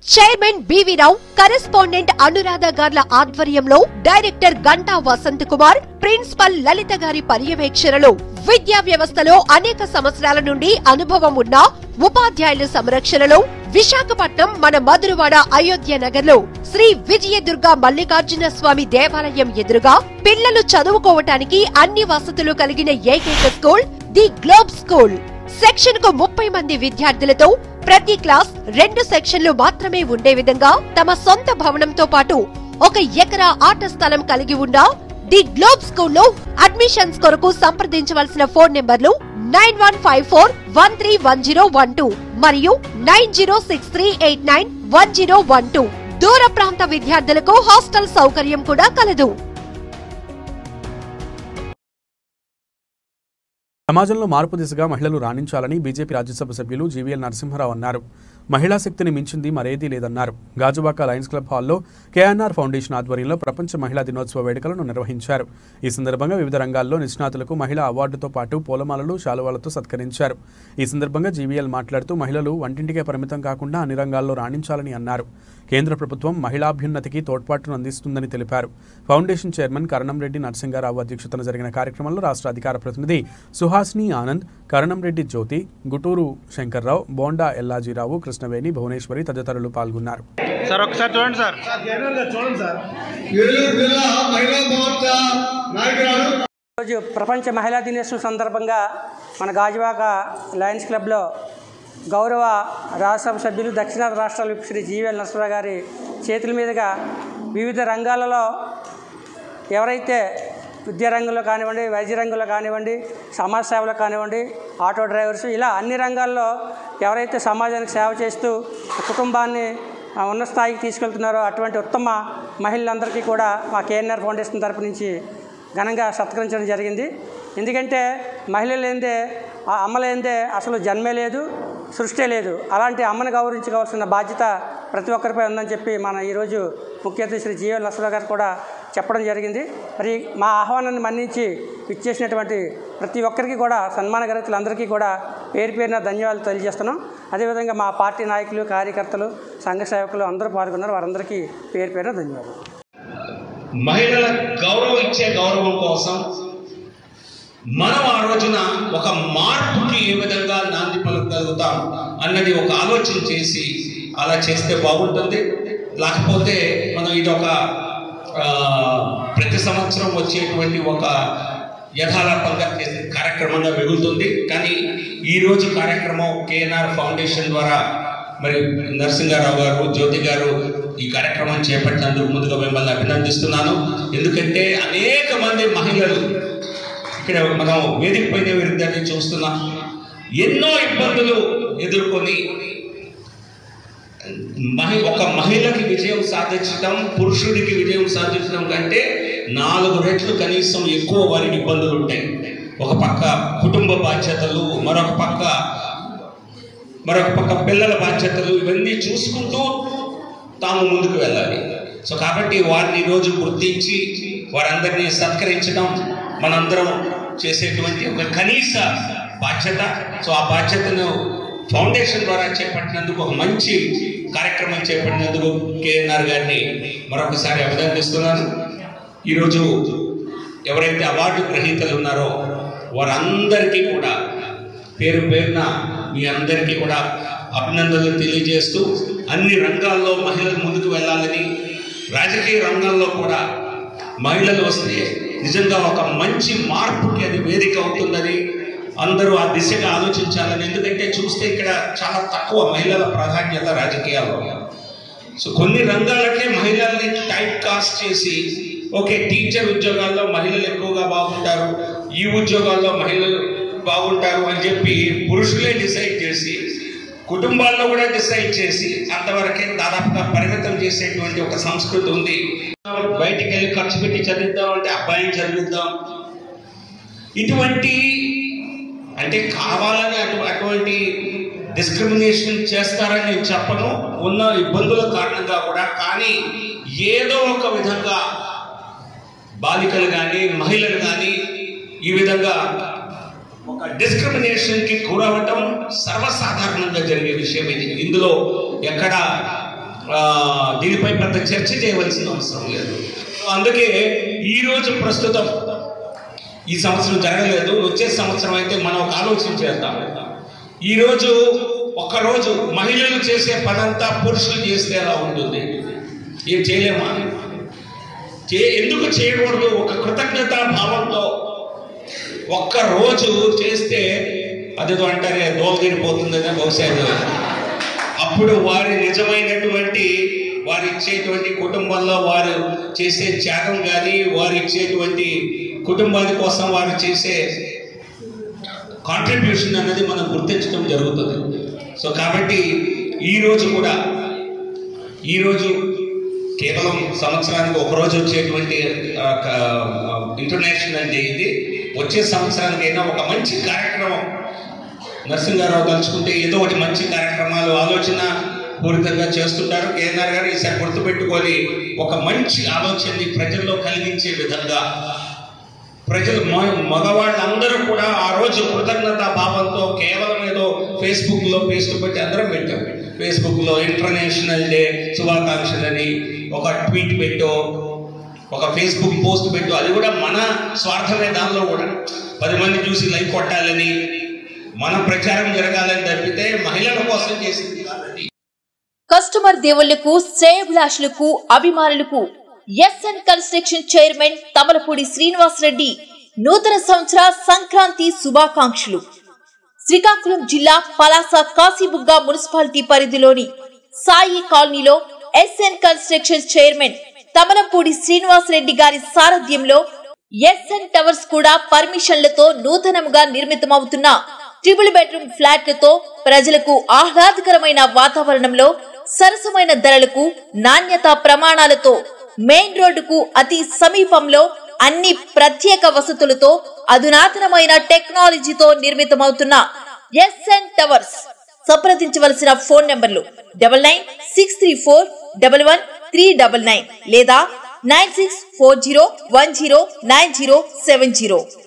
Chairman B V Rao correspondent Anuradha గార్ల ఆధ్వర్యంలో director Ganta Vasanth Kumar principal Lalitha గారి పర్యవేక్షణలో విద్యా వ్యవస్థలో అనేక సంవత్సరాల నుండి అనుభవం ఉన్న ఉపాధ్యాయుల సంరక్షణలో విశాఖపట్నం మన మధురవాడ అయోధ్య నగర్లో శ్రీ విజయదుర్గ మల్లికార్జున స్వామి దేవాలయం ఎదురుగా పిల్లలు చదువుకోవటానికి అన్ని వసతులు కలిగిన ఏకైక school the Globe school section కు ముప్పై మంది విద్యార్థులతో ప్రతి క్లాస్ రెండు సెక్షన్లు మాత్రమే ఉండే విధంగా తమ సొంత భవనంతో పాటు ఒక ఎకరా ఆట స్థలం కలిగి ఉన్న ది గ్లోబ్ స్కూల్లో అడ్మిషన్స్ కొరకు సంప్రదించవలసిన ఫోన్ నెంబర్లు nine one five four one three one zero one two మరియు nine zero six three eight nine one zero one two దూర ప్రాంత విద్యార్థులకు హాస్టల్ సౌకర్యం కూడా కలదు సమాజంలో మార్పు దిశగా మహిళలు రాణించాలని బీజేపీ రాజ్యసభ సభ్యులు జీవీఎల్ నరసింహారావు అన్నారు మహిళా శక్తిని మించింది మరేదీ లేదన్నారు గాజువాక లయన్స్ క్లబ్ హాల్లో కేఎన్ఆర్ ఫౌండేషన్ ఆధ్వర్యంలో ప్రపంచ మహిళా దినోత్సవ వేడుకలను నిర్వహించారు ఈ సందర్భంగా వివిధ రంగాల్లో నిష్ణాతులకు మహిళా అవార్డుతో పాటు పూలమాలలు శాలువాలతో సత్కరించారు ఈ సందర్భంగా జీవీఎల్ మాట్లాడుతూ మహిళలు వంటింటికే పరిమితం కాకుండా అన్ని రంగాల్లో రాణించాలని అన్నారు కేంద్ర ప్రభుత్వం మహిళాభ్యున్నతికి తోడ్పాటును అందిస్తుందని తెలిపారు ఫౌండేషన్ చైర్మన్ కరణంరెడ్డి నరసింగారావు అధ్యక్షతన జరిగిన కార్యక్రమంలో రాష్ట్ర అధికార ప్రతినిధి సుహాసిని ఆనంద్ కరణంరెడ్డి జ్యోతి గుటూరు శంకర్రావు బోండా ఎల్లాజీరావు కృష్ణవేణి భువనేశ్వరి తదితరులు పాల్గొన్నారు సార్ ఒకసారి చూడండి సార్ చూడండి సార్ ఏలూరు జిల్లా మహిళా మోర్చా నాయకురాలు ఈరోజు ప్రపంచ మహిళా దినోత్సవం సందర్భంగా మన గాజువాక లయన్స్ క్లబ్లో గౌరవ రాజ్యసభ సభ్యులు దక్షిణాది రాష్ట్రాల విప్ శ్రీ జీవీఎల్ నరసింహరావు గారి చేతుల మీదుగా వివిధ రంగాలలో ఎవరైతే విద్యా రంగంలో కానివ్వండి వైద్య రంగంలో కానివ్వండి సమాజ సేవలో కానివ్వండి ఆటో డ్రైవర్స్ ఇలా అన్ని రంగాల్లో ఎవరైతే సమాజానికి సేవ చేస్తూ కుటుంబాన్ని ఆ, ఉన్నత స్థాయికి తీసుకెళ్తున్నారో అటువంటి ఉత్తమ మహిళలందరికీ కూడా మా కేఎన్ఆర్ ఫౌండేషన్ తరపు నుంచి ఘనంగా సత్కరించడం జరిగింది ఎందుకంటే మహిళ లేనిదే ఆ అమ్మ లేనిదే అసలు జన్మే లేదు సృష్టి లేదు అలాంటి అమ్మను గౌరవించుకోవాల్సిన బాధ్యత ప్రతి ఒక్కరిపై ఉందని చెప్పి మన ఈరోజు ముఖ్య అతిథి శ్రీ జీవన్ నరసింహరావు గారు కూడా చెప్పడం జరిగింది మరి మా ఆహ్వానాన్ని మన్నించి ఇచ్చేసినటువంటి ప్రతి ఒక్కరికి కూడా సన్మాన గ్రహీతలందరికీ కూడా పేరు పేరున ధన్యవాదాలు తెలియజేస్తున్నాం అదేవిధంగా మా పార్టీ నాయకులు కార్యకర్తలు సంఘ సేవకులు అందరూ పాల్గొన్నారు వారందరికీ పేరు పేరున ధన్యవాదాలు మహిళల గౌరవం ఇచ్చే గౌరవం కోసం మనం ఆ రోజున ఒక మార్పుకి ఏ విధంగా నాంది పలకగలుగుతాం అన్నది ఒక ఆలోచన చేసి అలా చేస్తే బాగుంటుంది లేకపోతే మనం ఇది ఒక ఆ, ప్రతి సంవత్సరం వచ్చేటువంటి ఒక యథాలాపంగా చేసే కార్యక్రమంగా మిగులుతుంది కానీ ఈ రోజు కార్యక్రమం కేఎన్ఆర్ ఫౌండేషన్ ద్వారా మరి నరసింహారావు గారు జ్యోతి గారు ఈ కార్యక్రమం చేపట్టినందుకు ముందుగా మిమ్మల్ని అభినందిస్తున్నాను ఎందుకంటే అనేక మంది మహిళలు ఇక్కడ మనం వేదిక పైన విరుద్ధాన్ని చూస్తున్నాం ఎన్నో ఇబ్బందులు ఎదుర్కొని మహి ఒక మహిళకి విజయం సాధించడం పురుషుడికి విజయం సాధించడం కంటే నాలుగు రెట్లు కనీసం ఎక్కువ వారికి ఇబ్బందులు ఉంటాయి ఒక పక్క కుటుంబ బాధ్యతలు మరొక పక్క మరొక పక్క పిల్లల బాధ్యతలు ఇవన్నీ చూసుకుంటూ తాము ముందుకు వెళ్ళాలి సో కాబట్టి వారిని ఈరోజు గుర్తించి వారందరినీ సత్కరించడం మనందరం చేసేటువంటి ఒక కనీస బాధ్యత సో ఆ బాధ్యతను ఫౌండేషన్ ద్వారా చేపట్టినందుకు ఒక మంచి కార్యక్రమం చేపట్టినందుకు కేఎన్ఆర్ గారిని మరొకసారి అభినందిస్తున్నాను ఈరోజు ఎవరైతే అవార్డు గ్రహీతలు ఉన్నారో వారందరికీ కూడా పేరు పేరున మీ అందరికీ కూడా అభినందనలు తెలియజేస్తూ అన్ని రంగాల్లో మహిళలు ముందుకు వెళ్ళాలని రాజకీయ రంగంలో కూడా మహిళలు వస్తే నిజంగా ఒక మంచి మార్పుకి అది వేదిక అవుతుందని అందరూ ఆ దిశగా ఆలోచించాలని ఎందుకంటే చూస్తే ఇక్కడ చాలా తక్కువ మహిళల ప్రాధాన్యత రాజకీయాల్లో సో కొన్ని రంగాలకే మహిళల్ని టైప్ కాస్ట్ చేసి ఓకే టీచర్ ఉద్యోగాల్లో మహిళలు ఎక్కువగా బాగుంటారు ఈ ఉద్యోగాల్లో మహిళలు బాగుంటారు అని చెప్పి పురుషులే డిసైడ్ చేసి కుటుంబాల్లో కూడా డిసైడ్ చేసి అంతవరకే దాదాపుగా పరిమితం చేసేటువంటి ఒక సంస్కృతి ఉంది బయటికి వెళ్ళి ఖర్చు పెట్టి చదివిద్దాం అంటే అబ్బాయిని చదివిద్దాం ఇటువంటి అంటే కావాలని అటు అటువంటి డిస్క్రిమినేషన్ చేస్తారని నేను చెప్పను ఉన్న ఇబ్బందుల కారణంగా కూడా కానీ ఏదో ఒక విధంగా బాలికలు కానీ మహిళలు కానీ ఈ విధంగా ఒక డిస్క్రిమినేషన్ కి గురవటం సర్వసాధారణంగా జరిగే విషయం ఇది ఇందులో ఎక్కడ ఆ, దీనిపై పెద్ద చర్చ చేయవలసిన అవసరం లేదు సో అందుకే ఈరోజు ప్రస్తుతం ఈ సంవత్సరం జరగలేదు వచ్చే సంవత్సరం అయితే మనం ఒక ఆలోచన చేద్దాం ఈరోజు ఒక్కరోజు మహిళలు చేసే పనంతా పురుషులు చేస్తే ఎలా ఉంటుంది ఏం చేయలేమా చే ఎందుకు చేయకూడదు ఒక కృతజ్ఞతా భావంతో ఒక్క రోజు చేస్తే అదేదో అంటారే దోలగిరిపోతుందనే బహుశా ఏదో. అప్పుడు వారి నిజమైనటువంటి వారు ఇచ్చేటువంటి కుటుంబంలో వారు చేసే త్యాగం కానీ వారు ఇచ్చేటువంటి కుటుంబాని కోసం వారు చేసే కాంట్రిబ్యూషన్ అన్నది మనం గుర్తించడం జరుగుతుంది సో కాబట్టి ఈ రోజు కూడా ఈరోజు కేవలం సంవత్సరానికి ఒక రోజు వచ్చేటువంటి ఆ, క- ఆ, ఇంటర్నేషనల్ డే ఇది వచ్చే సంవత్సరానికైనా ఒక మంచి కార్యక్రమం నరసింహారావు తలుచుకుంటే ఏదో ఒకటి మంచి కార్యక్రమాలు ఆలోచన పూరితంగా చేస్తుంటారు కేఎన్ఆర్ గారు ఈసారి గుర్తుపెట్టుకొని ఒక మంచి ఆలోచనని ప్రజల్లో కలిగించే విధంగా ప్రజలు మ- మగవాళ్ళందరూ కూడా ఆ రోజు కృతజ్ఞత భావంతో కేవలం ఏదో ఫేస్బుక్ లో పేస్ట్ పెట్టి అందరం పెట్టాం ఫేస్బుక్ లో ఇంటర్నేషనల్ డే శుభాకాంక్షలని ఒక ట్వీట్ పెట్టో ఒక ఫేస్బుక్ పోస్ట్ పెట్టో అది కూడా మన స్వార్థమే దానిలో కూడా పది మంది చూసి లైక్ కొట్టాలని మన ప్రచారం జరగాలని తప్పితే మహిళల కోసం చేసింది కాదండి కస్టమర్ దేవుళ్లకు శ్రేయభిలాషులకు అభిమానులకు SN construction chairman Tamalapudi Srinivas Reddy నూతన సంవత్సర సంక్రాంతి శుభాకాంక్షలు శ్రీకాకుళం జిల్లా పలాస కాశీబుగ్గ మున్సిపాలిటీ పరిధిలోని సాయి కాలనీలో SN construction chairman Tamalapudi Srinivas Reddy గారి సారథ్యంలో ఎస్ఎన్ టవర్స్ కూడా పర్మిషన్లతో నూతనంగా నిర్మితమవుతున్న ట్రిపుల్ బెడ్రూమ్ ఫ్లాట్లతో ప్రజలకు ఆహ్లాదకరమైన వాతావరణంలో సరసమైన ధరలకు నాణ్యత ప్రమాణాలతో మెయిన్ రోడ్డుకు అతి సమీపంలో అన్ని ప్రత్యేక వసతులతో అధునాతనమైన టెక్నాలజీతో నిర్మితమవుతున్న ఎస్ఎన్ టవర్స్ సంప్రదించవలసిన ఫోన్ నంబర్లు double nine six three four double one three double nine లేదా nine six four zero one zero nine zero seven zero